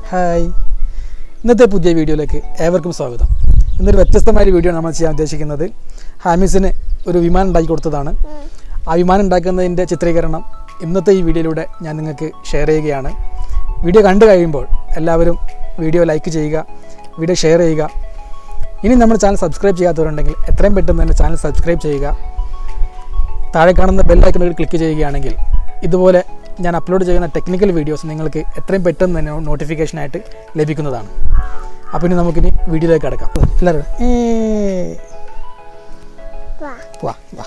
hi ഇന്നത്തെ പുതിയ വീഡിയോയിലേക്ക് ഏവർക്കും സ്വാഗതം ഇന്നൊരു വ്യത്യസ്തമായ ഒരു വീഡിയോ നമ്മൾ ചെയ്യാൻ ഉദ്ദേശിക്കുന്നത് ഹാമിസിന് ഒരു വിമാനം ഉണ്ടാക്കി കൊടുത്തതാണ് ആ വിമാനം ഉണ്ടാക്കുന്നതിൻ്റെ ചിത്രീകരണം ഇന്നത്തെ ഈ വീഡിയോയിലൂടെ ഞാൻ നിങ്ങൾക്ക് ഷെയർ ചെയ്യുകയാണ് വീഡിയോ കണ്ടു കഴിയുമ്പോൾ എല്ലാവരും വീഡിയോ ലൈക്ക് ചെയ്യുക വീഡിയോ ഷെയർ ചെയ്യുക ഇനി നമ്മുടെ ചാനൽ സബ്സ്ക്രൈബ് ചെയ്യാത്തവരുണ്ടെങ്കിൽ എത്രയും പെട്ടെന്ന് തന്നെ ചാനൽ സബ്സ്ക്രൈബ് ചെയ്യുക താഴെ കാണുന്ന ബെല്ലൈക്കണിൽ ക്ലിക്ക് ചെയ്യുകയാണെങ്കിൽ ഇതുപോലെ ഞാൻ അപ്ലോഡ് ചെയ്യുന്ന ടെക്നിക്കൽ വീഡിയോസ് നിങ്ങൾക്ക് എത്രയും പെട്ടെന്ന് തന്നെ നോട്ടിഫിക്കേഷനായിട്ട് ലഭിക്കുന്നതാണ് അപ്പോൾ ഇനി നമുക്കിനി വീഡിയോയിലേക്ക് കിടക്കാം എല്ലാവരും ഏ വാ വാ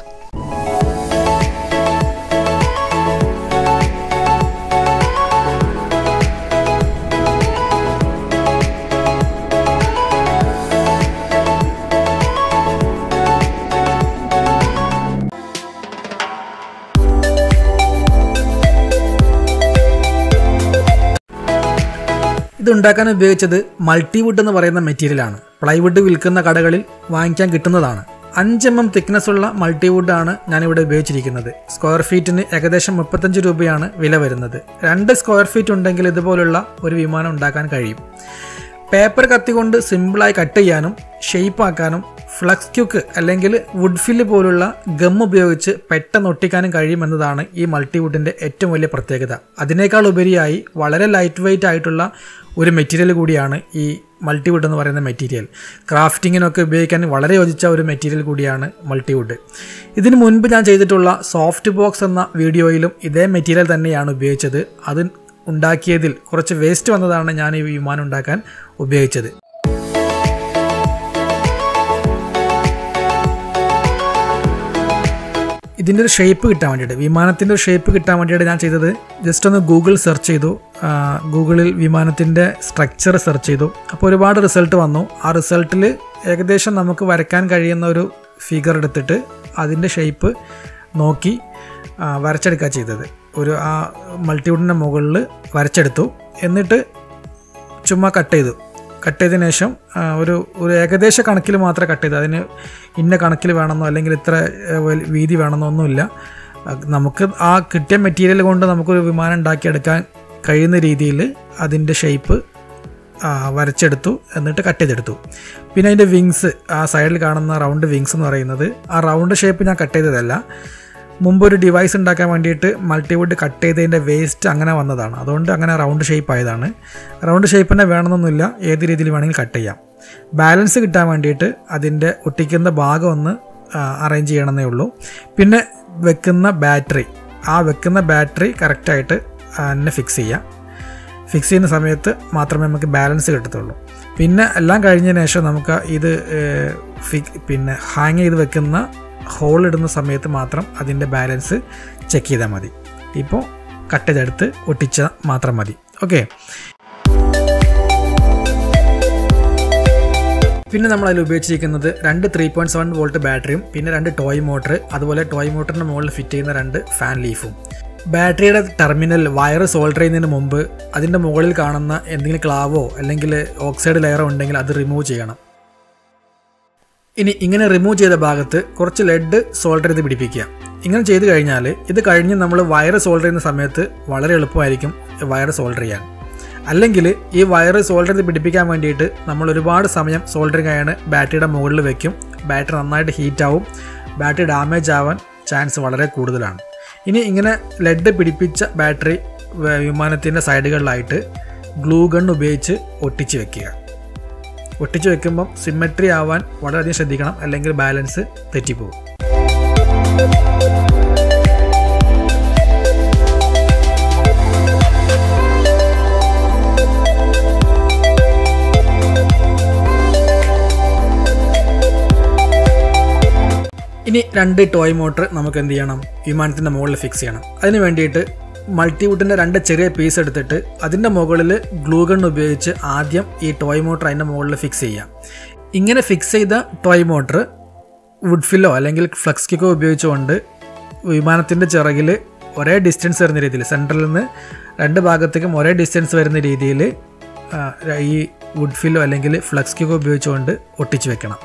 ഇത് ഉണ്ടാക്കാൻ ഉപയോഗിച്ചത് മൾട്ടിവുഡ് എന്ന് പറയുന്ന മെറ്റീരിയലാണ് പ്ലൈവുഡ് വിൽക്കുന്ന കടകളിൽ വാങ്ങിക്കാൻ കിട്ടുന്നതാണ് അഞ്ച് എം എം തിക്നെസ് ഉള്ള മൾട്ടിവുഡ് ആണ് ഞാനിവിടെ ഉപയോഗിച്ചിരിക്കുന്നത് സ്ക്വയർ ഫീറ്റിന് ഏകദേശം മുപ്പത്തഞ്ച് രൂപയാണ് വില വരുന്നത് രണ്ട് സ്ക്വയർ ഫീറ്റ് ഉണ്ടെങ്കിൽ ഇതുപോലുള്ള ഒരു വിമാനം ഉണ്ടാക്കാൻ കഴിയും പേപ്പർ കത്തി കൊണ്ട് സിമ്പിളായി കട്ട് ചെയ്യാനും ഷെയ്പ്പ് ആക്കാനും ഫ്ലക്സ് ക്യുക്ക് അല്ലെങ്കിൽ വുഡ് ഫില്ല് പോലുള്ള ഗം ഉപയോഗിച്ച് പെട്ടെന്ന് ഒട്ടിക്കാനും കഴിയുമെന്നതാണ് ഈ മൾട്ടിവുഡിൻ്റെ ഏറ്റവും വലിയ പ്രത്യേകത അതിനേക്കാൾ ഉപരിയായി വളരെ ലൈറ്റ് വെയിറ്റ് ആയിട്ടുള്ള ഒരു മെറ്റീരിയൽ കൂടിയാണ് ഈ മൾട്ടിവുഡ് എന്ന് പറയുന്ന മെറ്റീരിയൽ ക്രാഫ്റ്റിങ്ങിനൊക്കെ ഉപയോഗിക്കാൻ വളരെ യോജിച്ച ഒരു മെറ്റീരിയൽ കൂടിയാണ് മൾട്ടിവുഡ് ഇതിനു മുൻപ് ഞാൻ ചെയ്തിട്ടുള്ള സോഫ്റ്റ് ബോക്സ് എന്ന വീഡിയോയിലും ഇതേ മെറ്റീരിയൽ തന്നെയാണ് ഉപയോഗിച്ചത് അത് ഉണ്ടാക്കിയതിൽ കുറച്ച് വേസ്റ്റ് വന്നതാണ് ഞാൻ ഈ വിമാനം ഉണ്ടാക്കാൻ ഉപയോഗിച്ചത് ഇതിൻ്റെ ഒരു ഷേപ്പ് കിട്ടാൻ വേണ്ടിയിട്ട് വിമാനത്തിൻ്റെ ഒരു ഷേപ്പ് കിട്ടാൻ വേണ്ടിയിട്ട് ഞാൻ ചെയ്തത് ജസ്റ്റ് ഒന്ന് ഗൂഗിൾ സെർച്ച് ചെയ്തു ആ, ഗൂഗിളിൽ വിമാനത്തിൻ്റെ സ്ട്രക്ചർ സെർച്ച് ചെയ്തു അപ്പോൾ ഒരുപാട് റിസൾട്ട് വന്നു ആ റിസൾട്ടിൽ ഏകദേശം നമുക്ക് വരയ്ക്കാൻ കഴിയുന്ന ഒരു ഫിഗർ എടുത്തിട്ട് അതിൻ്റെ ഷേപ്പ് നോക്കി ആ, വരച്ചെടുക്കുക ചെയ്തത് ഒരു ആ മൾട്ടിവുഡിൻ്റെ മുകളിൽ വരച്ചെടുത്തു എന്നിട്ട് ചുമ്മാ കട്ട് ചെയ്തു കട്ട് ചെയ്തതിന് ശേഷം ആ, ഒരു ഒരു ഏകദേശ കണക്കിൽ മാത്രമേ കട്ട് ചെയ്തു അതിന് ഇന്ന കണക്കിൽ വേണമെന്നോ അല്ലെങ്കിൽ ഇത്ര ഏ, വൽ- വീതി വേണമെന്നോ ഒന്നുമില്ല ആ, നമുക്ക് ആ കിട്ടിയ മെറ്റീരിയൽ കൊണ്ട് നമുക്കൊരു വിമാനം ഉണ്ടാക്കിയെടുക്കാൻ കഴിയുന്ന രീതിയിൽ അതിൻ്റെ ഷേപ്പ് വരച്ചെടുത്തു എന്നിട്ട് കട്ട് ചെയ്തെടുത്തു പിന്നെ അതിൻ്റെ വിങ്സ് ആ സൈഡിൽ കാണുന്ന റൗണ്ട് വിങ്സ് എന്ന് പറയുന്നത് ആ റൗണ്ട് ഷേപ്പ് ഞാൻ കട്ട് ചെയ്തതല്ല മുമ്പ് ഒരു ഡിവൈസ് ഉണ്ടാക്കാൻ വേണ്ടിയിട്ട് മൾട്ടിവുഡ് കട്ട് ചെയ്തതിൻ്റെ വേസ്റ്റ് അങ്ങനെ വന്നതാണ് അതുകൊണ്ട് അങ്ങനെ റൗണ്ട് ഷേപ്പ് ആയതാണ് റൗണ്ട് ഷേപ്പ് തന്നെ വേണമെന്നൊന്നുമില്ല ഏത് രീതിയിൽ വേണമെങ്കിൽ കട്ട് ചെയ്യാം ബാലൻസ് കിട്ടാൻ വേണ്ടിയിട്ട് അതിൻ്റെ ഒട്ടിക്കുന്ന ഭാഗം ഒന്ന് അറേഞ്ച് ചെയ്യണമെന്നേ ഉള്ളൂ പിന്നെ വെക്കുന്ന ബാറ്ററി ആ വെക്കുന്ന ബാറ്ററി കറക്റ്റായിട്ട് തന്നെ ഫിക്സ് ചെയ്യാം ഫിക്സ് ചെയ്യുന്ന സമയത്ത് മാത്രമേ നമുക്ക് ബാലൻസ് കിട്ടത്തുള്ളൂ പിന്നെ എല്ലാം കഴിഞ്ഞതിന് ശേഷം നമുക്ക് ഇത് ഏർ, ഫി- പിന്നെ ഹാങ് ചെയ്ത് വെക്കുന്ന ഹോൾ ഇടുന്ന സമയത്ത് മാത്രം അതിൻ്റെ ബാലൻസ് ചെക്ക് ചെയ്താൽ മതി ഇപ്പോൾ കട്ട് ചെയ്തെടുത്ത് ഒട്ടിച്ച മാത്രം മതി ഓക്കെ പിന്നെ നമ്മൾ അതിൽ ഉപയോഗിച്ചിരിക്കുന്നത് രണ്ട് ത്രീ പോയിൻറ്റ് സെവൻ വോൾട്ട് ബാറ്ററിയും പിന്നെ രണ്ട് ടോയ് മോട്ടർ അതുപോലെ ടോയ് മോട്ടറിൻ്റെ മുകളിൽ ഫിറ്റ് ചെയ്യുന്ന രണ്ട് ഫാൻ ലീഫും ബാറ്ററിയുടെ ടെർമിനൽ വയർ സോൾഡർ ചെയ്യുന്നതിന് മുമ്പ് അതിൻ്റെ മുകളിൽ കാണുന്ന എന്തെങ്കിലും ക്ലാവോ അല്ലെങ്കിൽ ഓക്സൈഡ് ലെയറോ ഉണ്ടെങ്കിൽ അത് റിമൂവ് ചെയ്യണം ഇനി ഇങ്ങനെ റിമൂവ് ചെയ്ത ഭാഗത്ത് കുറച്ച് ലെഡ് സോൾഡർ ചെയ്ത് പിടിപ്പിക്കുക ഇങ്ങനെ ചെയ്ത് കഴിഞ്ഞാൽ ഇത് കഴിഞ്ഞ് നമ്മൾ വയർ സോൾഡർ ചെയ്യുന്ന സമയത്ത് വളരെ എളുപ്പമായിരിക്കും വയർ സോൾഡർ ചെയ്യാൻ അല്ലെങ്കിൽ ഈ വയർ സോൾഡർ ചെയ്ത് പിടിപ്പിക്കാൻ വേണ്ടിയിട്ട് നമ്മൾ ഒരുപാട് സമയം സോൾഡറിങ് ആയാണ് ബാറ്ററിയുടെ മുകളിൽ വെക്കും ബാറ്ററി നന്നായിട്ട് ഹീറ്റ് ആവും ബാറ്ററി ഡാമേജ് ആവാൻ ചാൻസ് വളരെ കൂടുതലാണ് ഇനി ഇങ്ങനെ ലെഡ് പിടിപ്പിച്ച ബാറ്ററി വ- വിമാനത്തിൻ്റെ സൈഡുകളിലായിട്ട് ഗ്ലൂ ഗൺ ഉപയോഗിച്ച് ഒട്ടിച്ച് വെക്കുക ഒട്ടിച്ച് വെക്കുമ്പം സിമെട്രി ആവാൻ വളരെയധികം ശ്രദ്ധിക്കണം അല്ലെങ്കിൽ ബാലൻസ് തെറ്റിപ്പോകും ഇനി രണ്ട് ടോയ് മോട്ടർ നമുക്ക് എന്ത് ചെയ്യണം വിമാനത്തിൻ്റെ മുകളിൽ ഫിക്സ് ചെയ്യണം അതിന് വേണ്ടിയിട്ട് മൾട്ടിവുഡിൻ്റെ രണ്ട് ചെറിയ പീസ് എടുത്തിട്ട് അതിൻ്റെ മുകളിൽ ഗ്ലൂഗൺ ഉപയോഗിച്ച് ആദ്യം ഈ ടോയ് മോട്ടർ അതിൻ്റെ മുകളിൽ ഫിക്സ് ചെയ്യാം ഇങ്ങനെ ഫിക്സ് ചെയ്ത ടോയ് മോട്ടർ വുഡ് ഫില്ലോ അല്ലെങ്കിൽ ഫ്ലക്സ് കിക്കോ ഉപയോഗിച്ചുകൊണ്ട് വിമാനത്തിൻ്റെ ചിറകിൽ ഒരേ ഡിസ്റ്റൻസ് വരുന്ന രീതിയിൽ സെൻട്രലിൽ നിന്ന് രണ്ട് ഭാഗത്തേക്കും ഒരേ ഡിസ്റ്റൻസ് വരുന്ന രീതിയിൽ ഈ വുഡ് ഫില്ലോ അല്ലെങ്കിൽ ഫ്ലക്സ് കിക്കോ ഉപയോഗിച്ചുകൊണ്ട് ഒട്ടിച്ച് വെക്കണം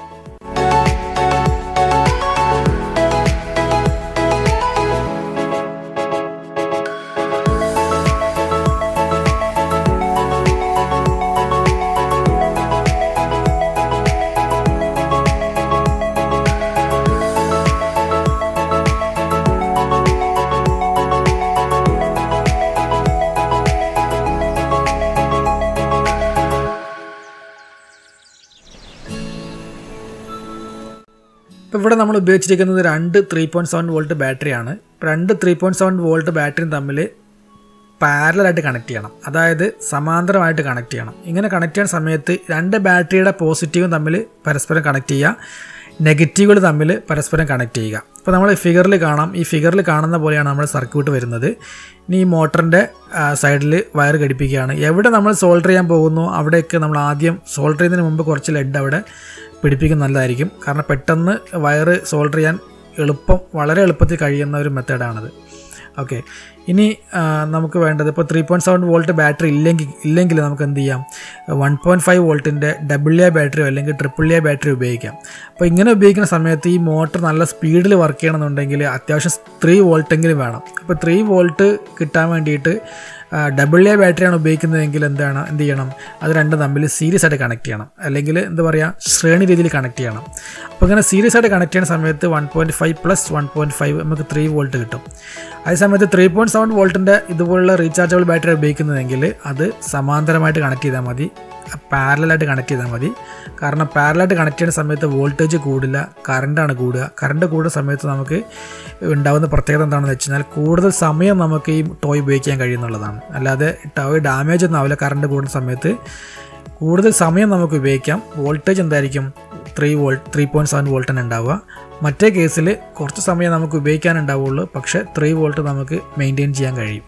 അപ്പോൾ ഇവിടെ നമ്മൾ ഉപയോഗിച്ചിരിക്കുന്നത് രണ്ട് ത്രീ പോയിൻറ്റ് സെവൻ വോൾട്ട് ബാറ്ററിയാണ് രണ്ട് ത്രീ പോയിൻറ്റ് സെവൻ വോൾട്ട് ബാറ്ററിയും തമ്മിൽ പാരലായിട്ട് കണക്ട് ചെയ്യണം അതായത് സമാന്തരമായിട്ട് കണക്ട് ചെയ്യണം ഇങ്ങനെ കണക്ട് ചെയ്യുന്ന സമയത്ത് രണ്ട് ബാറ്ററിയുടെ പോസിറ്റീവും തമ്മിൽ പരസ്പരം കണക്ട് ചെയ്യുക നെഗറ്റീവുകൾ തമ്മിൽ പരസ്പരം കണക്ട് ചെയ്യുക അപ്പോൾ നമ്മൾ ഫിഗറിൽ കാണാം ഈ ഫിഗറിൽ കാണുന്ന പോലെയാണ് നമ്മുടെ സർക്യൂട്ട് വരുന്നത് ഇനി ഈ മോട്ടറിൻ്റെ സൈഡിൽ വയർ ഘടിപ്പിക്കുകയാണ് എവിടെ നമ്മൾ സോൾഡർ ചെയ്യാൻ പോകുന്നു അവിടെയൊക്കെ നമ്മൾ ആദ്യം സോൾഡർ ചെയ്യുന്നതിന് മുമ്പ് കുറച്ച് ലെഡ് അവിടെ പിടിപ്പിക്കുന്നത് നല്ലതായിരിക്കും കാരണം പെട്ടെന്ന് വയർ സോൾഡർ ചെയ്യാൻ എളുപ്പം വളരെ എളുപ്പത്തിൽ കഴിയുന്ന ഒരു മെത്തേഡാണത് ഓക്കെ ഇനി ആ, നമുക്ക് വേണ്ടത് ഇപ്പോൾ three point seven volt battery ഇല്ലെങ്കിൽ ഇല്ലെങ്കിൽ നമുക്ക് എന്ത് ചെയ്യാം വൺ പോയിൻറ്റ് ഫൈവ് വോൾട്ടിൻ്റെ ഡബിൾ എ ബാറ്ററിയോ അല്ലെങ്കിൽ ട്രിപ്പിൾ എ ബാറ്ററി ഉപയോഗിക്കാം അപ്പോൾ ഇങ്ങനെ ഉപയോഗിക്കുന്ന സമയത്ത് ഈ മോട്ടർ നല്ല സ്പീഡിൽ വർക്ക് ചെയ്യണമെന്നുണ്ടെങ്കിൽ അത്യാവശ്യം ത്രീ വോൾട്ടെങ്കിലും വേണം അപ്പോൾ ത്രീ വോൾട്ട് കിട്ടാൻ വേണ്ടിയിട്ട് ഡബിൾ എ ബാറ്ററിയാണ് ഉപയോഗിക്കുന്നതെങ്കിൽ എന്താണ് എന്ത് ചെയ്യണം അത് രണ്ടും തമ്മിൽ സീരിയസ് ആയിട്ട് കണക്ട് ചെയ്യണം അല്ലെങ്കിൽ എന്താ പറയുക ശ്രേണി രീതിയിൽ കണക്ട് ചെയ്യണം അപ്പോൾ ഇങ്ങനെ സീരിയസ് ആയിട്ട് കണക്ട് ചെയ്യുന്ന സമയത്ത് one point five plus one point five നമുക്ക് ത്രീ വോൾട്ട് കിട്ടും അതേ സമയത്ത് ത്രീ പോയിൻറ്റ് സെവൻ വോൾട്ടിൻ്റെ ഇതുപോലുള്ള റീചാർജബിൾ ബാറ്ററി ഉപയോഗിക്കുന്നതെങ്കിൽ അത് സമാന്തരമായിട്ട് കണക്ട് ചെയ്താൽ മതി പാരലായിട്ട് കണക്ട് ചെയ്താൽ മതി കാരണം പാരലായിട്ട് കണക്ട് ചെയ്യുന്ന സമയത്ത് വോൾട്ടേജ് കൂടില്ല കറണ്ടാണ് കൂടുക കറണ്ട് കൂടുന്ന സമയത്ത് നമുക്ക് ഉണ്ടാകുന്ന പ്രത്യേകത എന്താണെന്ന് വെച്ച് കഴിഞ്ഞാൽ കൂടുതൽ സമയം നമുക്ക് ഈ ടോയ് ഉപയോഗിക്കാൻ കഴിയുന്നുള്ളതാണ് അല്ലാതെ ടോയ് ഡാമേജ് ഒന്നും ആവില്ല കറണ്ട് കൂടുന്ന സമയത്ത് കൂടുതൽ സമയം നമുക്ക് ഉപയോഗിക്കാം വോൾട്ടേജ് എന്തായിരിക്കും three volt three point seven volt തന്നെ ഉണ്ടാവുക മറ്റേ കേസിൽ കുറച്ച് സമയം നമുക്ക് ഉപയോഗിക്കാനുണ്ടാവുള്ളൂ പക്ഷേ ത്രീ വോൾട്ട് നമുക്ക് മെയിൻറ്റെയിൻ ചെയ്യാൻ കഴിയും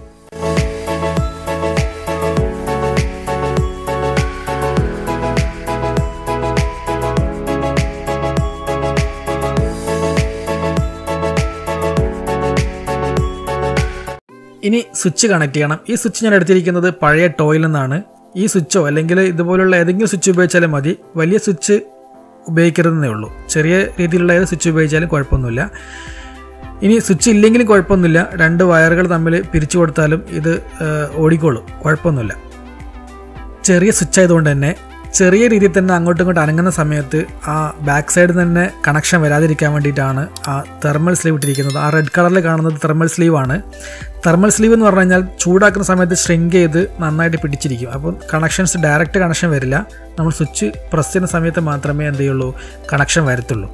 ഇനി സ്വിച്ച് കണക്ട് ചെയ്യണം ഈ സ്വിച്ച് ഞാൻ എടുത്തിരിക്കുന്നത് പഴയ ടോയിൽ നിന്നാണ് ഈ സ്വിച്ചോ അല്ലെങ്കിൽ ഇതുപോലുള്ള ഏതെങ്കിലും സ്വിച്ച് ഉപയോഗിച്ചാലും മതി വലിയ സ്വിച്ച് ഉപയോഗിക്കരുതെന്നേ ഉള്ളൂ ചെറിയ രീതിയിലുള്ള ഏത് സ്വിച്ച് ഉപയോഗിച്ചാലും കുഴപ്പമൊന്നുമില്ല ഇനി സ്വിച്ച് ഇല്ലെങ്കിലും കുഴപ്പമൊന്നുമില്ല രണ്ട് വയറുകൾ തമ്മിൽ പിരിച്ചു കൊടുത്താലും ഇത് ഏഹ്, ഓടിക്കോളും കുഴപ്പമൊന്നുമില്ല ചെറിയ സ്വിച്ച് ആയതുകൊണ്ട് തന്നെ ചെറിയ രീതിയിൽ തന്നെ അങ്ങോട്ടും ഇങ്ങോട്ടും അനങ്ങുന്ന സമയത്ത് ആ ബാക്ക് സൈഡിൽ തന്നെ കണക്ഷൻ വരാതിരിക്കാൻ വേണ്ടിയിട്ടാണ് ആ തെർമൽ സ്ലീവ് ഇട്ടിരിക്കുന്നത് ആ റെഡ് കളറിൽ കാണുന്നത് തെർമൽ സ്ലീവ് ആണ് തെർമൽ സ്ലീവ് എന്ന് പറഞ്ഞു കഴിഞ്ഞാൽ ചൂടാക്കുന്ന സമയത്ത് ഷ്രിങ്ക് ചെയ്ത് നന്നായിട്ട് പിടിച്ചിരിക്കും അപ്പം കണക്ഷൻസ് ഡയറക്റ്റ് കണക്ഷൻ വരില്ല നമ്മൾ സ്വിച്ച് പ്രസ് ചെയ്യുന്ന സമയത്ത് മാത്രമേ എന്ത് ചെയ്യുള്ളൂ കണക്ഷൻ വരത്തുള്ളൂ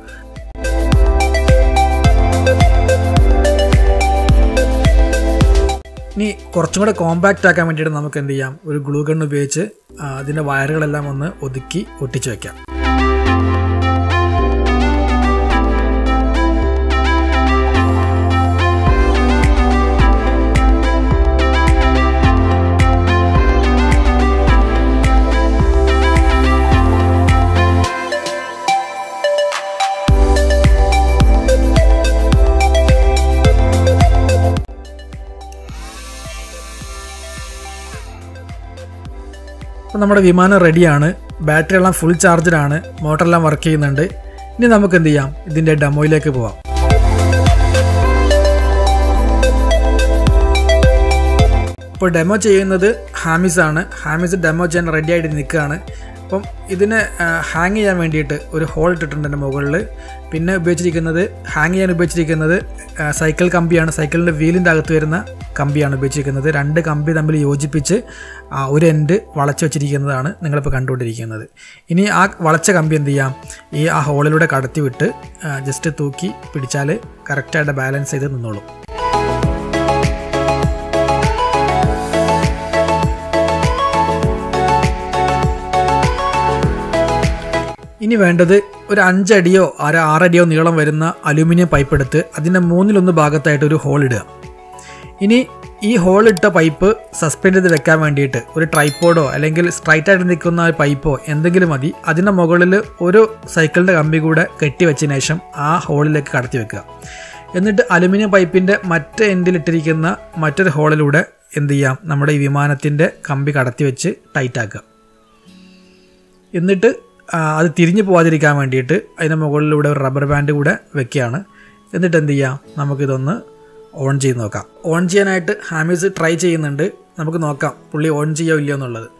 ഇനി കുറച്ചും കൂടെ കോമ്പാക്റ്റ് ആക്കാൻ വേണ്ടിയിട്ട് നമുക്ക് എന്ത് ചെയ്യാം ഒരു ഗ്ലൂ ഗൺ ഉപയോഗിച്ച് ആ, അതിൻ്റെ വയറുകളെല്ലാം ഒന്ന് ഒതുക്കി ഒട്ടിച്ചു വെക്കാം അപ്പോൾ നമ്മുടെ വിമാനം റെഡിയാണ് ബാറ്ററി എല്ലാം ഫുൾ ചാർജഡാണ് മോട്ടറെല്ലാം വർക്ക് ചെയ്യുന്നുണ്ട് ഇനി നമുക്ക് എന്ത് ചെയ്യാം ഇതിൻ്റെ ഡെമോയിലേക്ക് പോവാം ഇപ്പോൾ ഡെമോ ചെയ്യുന്നത് ഹാമിസ് ആണ് ഹാമിസ് ഡെമോ ചെയ്യാൻ റെഡി ആയിട്ട് നിൽക്കുകയാണ് അപ്പം ഇതിനെ ഹാങ് ചെയ്യാൻ വേണ്ടിയിട്ട് ഒരു ഹോൾ ഇട്ടിട്ടുണ്ട് എൻ്റെ മുകളിൽ പിന്നെ ഉപയോഗിച്ചിരിക്കുന്നത് ഹാങ് ചെയ്യാൻ ഉപയോഗിച്ചിരിക്കുന്നത് ആ, സൈക്കിൾ കമ്പിയാണ് സൈക്കിളിൻ്റെ വീലിൻ്റെ അകത്ത് വരുന്ന കമ്പിയാണ് ഉപയോഗിച്ചിരിക്കുന്നത് രണ്ട് കമ്പി തമ്മിൽ യോജിപ്പിച്ച് ആ, ഒരു എൻഡ് വളച്ച് വെച്ചിരിക്കുന്നതാണ് നിങ്ങളിപ്പോൾ കണ്ടുകൊണ്ടിരിക്കുന്നത് ഇനി ആ വളച്ച കമ്പി എന്ത് ചെയ്യാം ഈ ആ ഹോളിലൂടെ കടത്തി വിട്ട് ജസ്റ്റ് തൂക്കി പിടിച്ചാൽ കറക്റ്റായിട്ട് ബാലൻസ് ചെയ്ത് നിന്നോളും ഇനി വേണ്ടത് ഒരു അഞ്ചടിയോ അര ആറടിയോ നീളം വരുന്ന അലൂമിനിയം പൈപ്പ് എടുത്ത് അതിൻ്റെ മൂന്നിലൊന്ന് ഭാഗത്തായിട്ട് ഒരു ഹോൾ ഇടുക ഇനി ഈ ഹോൾ ഇട്ട പൈപ്പ് സസ്പെൻഡ് ചെയ്ത് വെക്കാൻ വേണ്ടിയിട്ട് ഒരു ട്രൈപ്പോഡോ അല്ലെങ്കിൽ സ്ട്രൈറ്റ് ആയിട്ട് നിൽക്കുന്ന ഒരു പൈപ്പോ എന്തെങ്കിലും മതി അതിൻ്റെ മുകളിൽ ഒരു സൈക്കിളിൻ്റെ കമ്പി കൂടെ കെട്ടി വെച്ചതിന് ശേഷം ആ ഹോളിലേക്ക് കടത്തി വെക്കുക എന്നിട്ട് അലുമിനിയം പൈപ്പിൻ്റെ മറ്റേ എൻഡിലിട്ടിരിക്കുന്ന മറ്റൊരു ഹോളിലൂടെ എന്ത് ചെയ്യാം നമ്മുടെ ഈ വിമാനത്തിൻ്റെ കമ്പി കടത്തി വെച്ച് ടൈറ്റാക്കുക എന്നിട്ട് ആ, അത് തിരിഞ്ഞു പോകാതിരിക്കാൻ വേണ്ടിയിട്ട് അതിൻ്റെ മുകളിലൂടെ ഒരു റബ്ബർ ബാൻഡ് കൂടെ വെക്കുകയാണ് എന്നിട്ട് എന്ത് ചെയ്യാം നമുക്കിതൊന്ന് ഓൺ ചെയ്ത് നോക്കാം ഓൺ ചെയ്യാനായിട്ട് ഹാമിസ് ട്രൈ ചെയ്യുന്നുണ്ട് നമുക്ക് നോക്കാം പുള്ളി ഓൺ ചെയ്യോ ഇല്ലയോ എന്നുള്ളത്